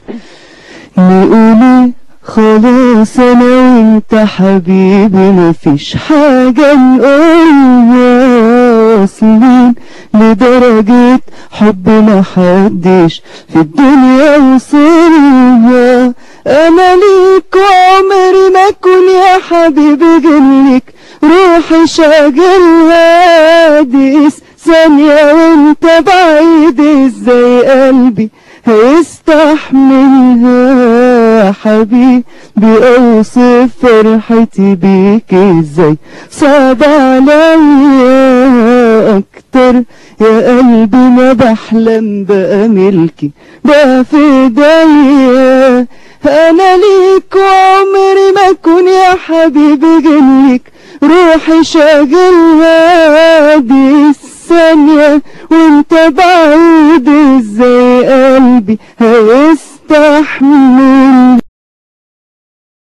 نقولي خلاص انا وانت حبيبي مفيش حاجة نقولها واصلين لدرجة حب محدش في الدنيا وصلها انا ليك وعمري ما اكون يا حبيبي غيرك روحي شاغلها دي ثانية وانت بعيد ازاي قلبي هيستحملها حبيبي اوصف فرحتي بيك ازاي صعب عليا اكتر يا قلبي ما بحلم بقى ملكي ده في ايديا انا ليك وعمري ما اكون يا حبيبي جنلك روحي شاغلها دي الثانية وانت بعيد ازاي قلبي هيستحمل